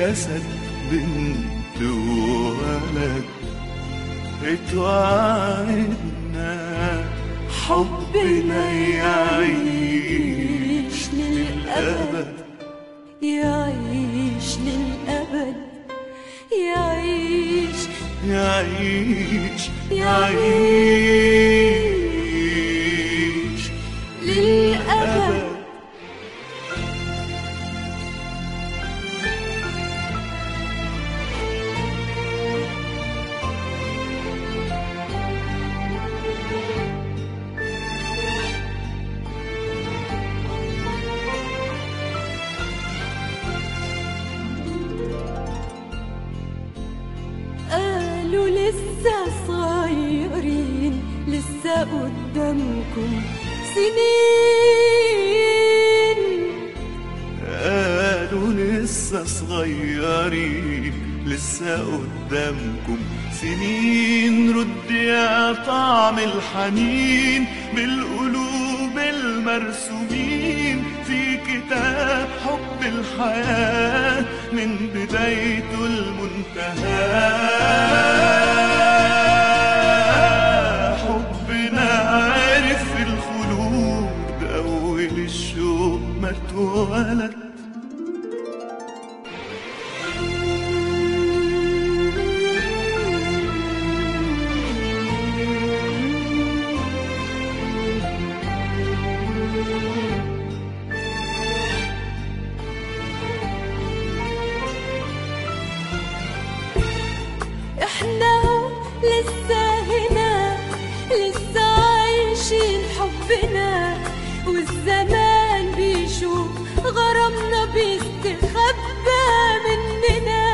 جسد بنت وولد اتوعدنا حبنا يعيش للأبد يعيش للأبد يعيش يعيش يعيش للأبد قالوا لسه صغيرين لسه قدامكم سنين قالوا لسه صغيرين لسه قدامكم سنين رد يا طعم الحنين بالقلوب المرسومين في كتاب حب الحياة من بدايته المنتهى حبنا عارف الخلود أول الشوق ما اتولد احنا لسه هنا لسه عايشين حبنا والزمان بيشوف غرامنا بيستخبى مننا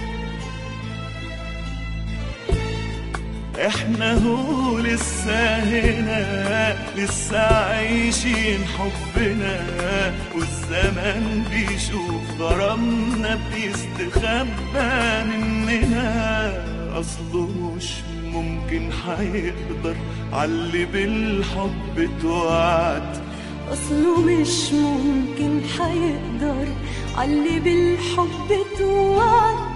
احنا هو لسه هنا لسه عايشين حبنا والزمان بيشوف غرامنا بيستخبى مننا اصله مش ممكن هيقدر علي بالحب توعد اصله مش ممكن حيقدر علي بالحب توعد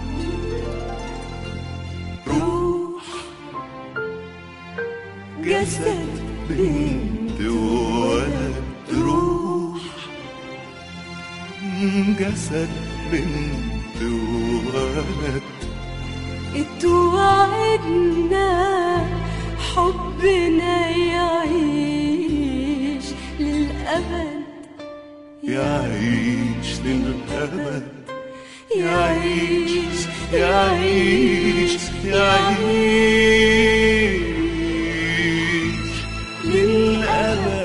روح جسد بنت وولد روح جسد بنت وولد اتوعدنا حبنا يعيش للأبد يعيش للأبد يعيش يعيش يعيش للأبد